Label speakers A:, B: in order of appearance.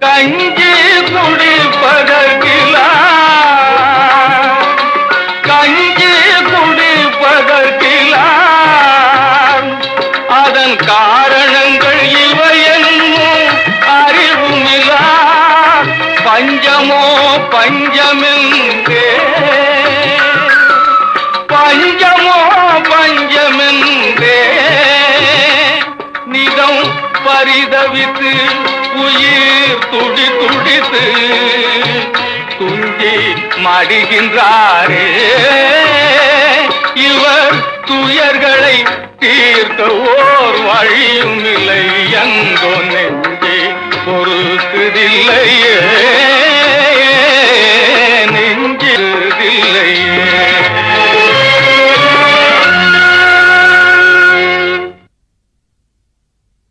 A: கஞ்சி குடிப்பதற்கிலா கஞ்சி குடிப்பதற்கிலா அதன் காரணங்கள் இவையென்னும் அறிவுமிலா பஞ்சமோ பஞ்சமென்றே பஞ்சமோ பஞ்சமென்றே நிதம் பரிதவித்து உயிர் துடி துடித்து துஞ்சி மடிகின்றாரே இவர் துயர்களை தீர்க்க ஓர் வழியும் இல்லை எங்கோ நெஞ்சே பொறுக்குதில்லையே